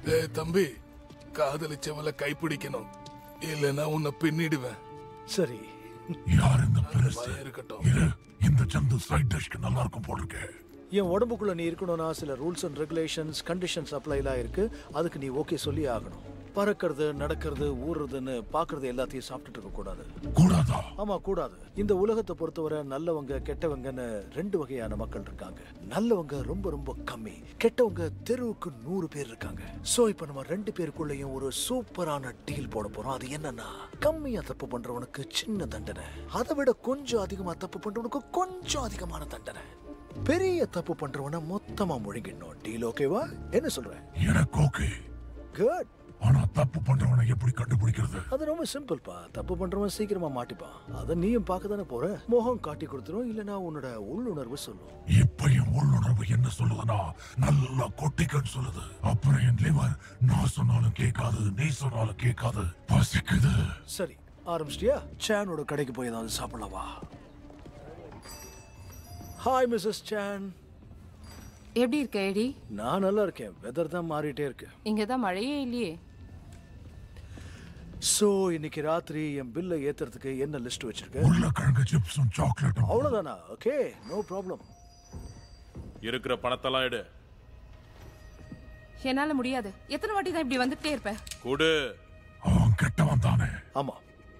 ஏய் தம்பி காதலிச்சவள கைப்பிடிக்கணும் இல்லைன்னா உன்னை பின்னிடுவேன் சரி யார் இந்த பெருசு பயம் இருக்கட்டும் இரு இந்த சந்து சைட் டிஷ்க்கு நல்லா இருக்கும் போட்டிருக்க என் உடம்புக்குள்ள நீ இருக்கணும்னா சில ரூல்ஸ் அண்ட் ரெகுலேஷன்ஸ் கண்டிஷன்ஸ் அப்ளைலாம் இருக்கு அதுக்கு நீ ஓகே சொல்லி ஆகணும் பறக்கிறது நடக்கிறது ஊறுறதுன்னு பாக்குறது எல்லாத்தையும் சாப்பிட்டுட்டு இருக்க கூடாது கூடாதா ஆமா கூடாது இந்த உலகத்தை பொறுத்தவரை நல்லவங்க கெட்டவங்கன்னு ரெண்டு வகையான மக்கள் இருக்காங்க நல்லவங்க ரொம்ப ரொம்ப கம்மி கெட்டவங்க தெருவுக்கு நூறு பேர் இருக்காங்க சோ இப்ப நம்ம ரெண்டு பேருக்குள்ளேயும் ஒரு சூப்பரான டீல் போட போறோம் அது என்னன்னா கம்மியா தப்பு பண்றவனுக்கு சின்ன தண்டனை அதை விட கொஞ்சம் அதிகமா தப்பு பண்றவனுக்கு கொஞ்சம் அதிகமான தண்டனை பெரிய தப்பு பண்றவன மொத்தமா முழுங்கிடணும் டீல் ஓகேவா என்ன சொல்ற எனக்கு ஓகே குட் ஆனா தப்பு பண்றவனை எப்படி கண்டுபிடிக்கிறது அது ரொம்ப சிம்பிள்ப்பா தப்பு பண்றவன் சீக்கிரமா மாட்டிப்பான் அதை நீயும் பார்க்க தானே போற முகம் காட்டி கொடுத்துரும் இல்லனா உன்னோட உள்ளுணர்வு சொல்லும் இப்ப என் உள்ளுணர்வு என்ன சொல்லுதுன்னா நல்லா கொட்டிக்கன்னு சொல்லுது அப்புறம் என் லிவர் நான் சொன்னாலும் கேட்காது நீ சொன்னாலும் கேட்காது பசிக்குது சரி ஆரம்பிச்சிட்டியா சேனோட கடைக்கு போய் ஏதாவது சாப்பிடலாமா ஹாய் மிஸ்ஸஸ் சேன் எப்படி இருக்க எடி நான் நல்லா இருக்கேன் வெதர் தான் மாறிட்டே இருக்கு இங்க தான் மழையே இல்லையே சோ இன்னைக்கு ராத்திரி என் பில்லை ஏத்துறதுக்கு என்ன லிஸ்ட் வச்சிருக்க உருளைக்கிழங்கு சிப்ஸும் சாக்லேட்டும் அவ்வளவுதானா ஓகே நோ ப்ராப்ளம் இருக்கிற பணத்தெல்லாம் எடு என்னால முடியாது எத்தனை வாட்டி தான் இப்படி வந்துட்டே இருப்ப கொடு அவன் கெட்டவன் தானே ஆமா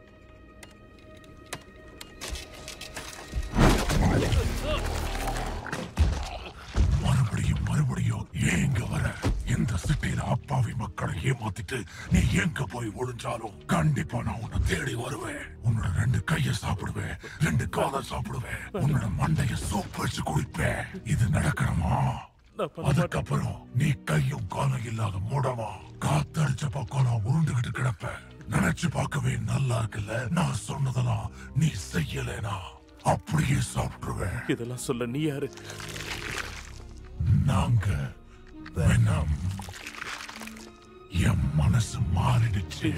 மறுபடியும் மறுபடியும் ஏன் இங்க வர இந்த சிட்டியில அப்பாவி மக்களை ஏமாத்திட்டு நீ எங்க போய் ஒளிஞ்சாலும் கண்டிப்பா நான் உன்னை தேடி வருவேன் உன்னோட ரெண்டு கைய சாப்பிடுவேன் ரெண்டு காலை சாப்பிடுவேன் உன்னோட மண்டைய சூப் வச்சு குடிப்பேன் இது நடக்கணுமா அதுக்கப்புறம் நீ கையும் காலம் இல்லாத மூடமா காத்தடிச்ச பக்கம் உருண்டுகிட்டு கிடப்ப நினைச்சு பார்க்கவே நல்லா இருக்குல்ல நான் சொன்னதெல்லாம் நீ செய்யலைனா அப்படியே சாப்பிட்டுருவேன் இதெல்லாம் சொல்ல நீ யாரு நாங்க வெனம் என் மனசு மாறிடுச்சு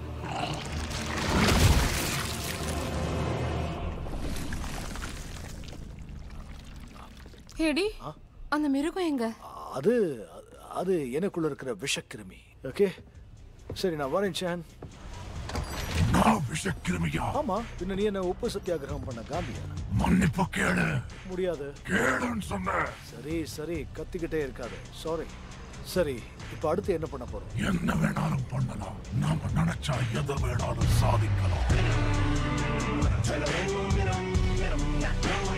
எடி அந்த மிருகம் எங்க அது அது எனக்குள்ள இருக்கிற விஷக்கிருமி ஓகே சரி நான் வரேன் சேன் நான் விஷக்கிருமியா ஆமா பின்ன நீ என்ன உப்பு சத்தியாகிரகம் பண்ண காந்தியா மன்னிப்பு கேளு முடியாது கேளுன்னு சொன்ன சரி சரி கத்திக்கிட்டே இருக்காது சாரி சரி இப்ப அடுத்து என்ன பண்ண போறோம் என்ன வேணாலும் பண்ணலாம் நாம நினைச்சா எதை வேணாலும் சாதிக்கலாம்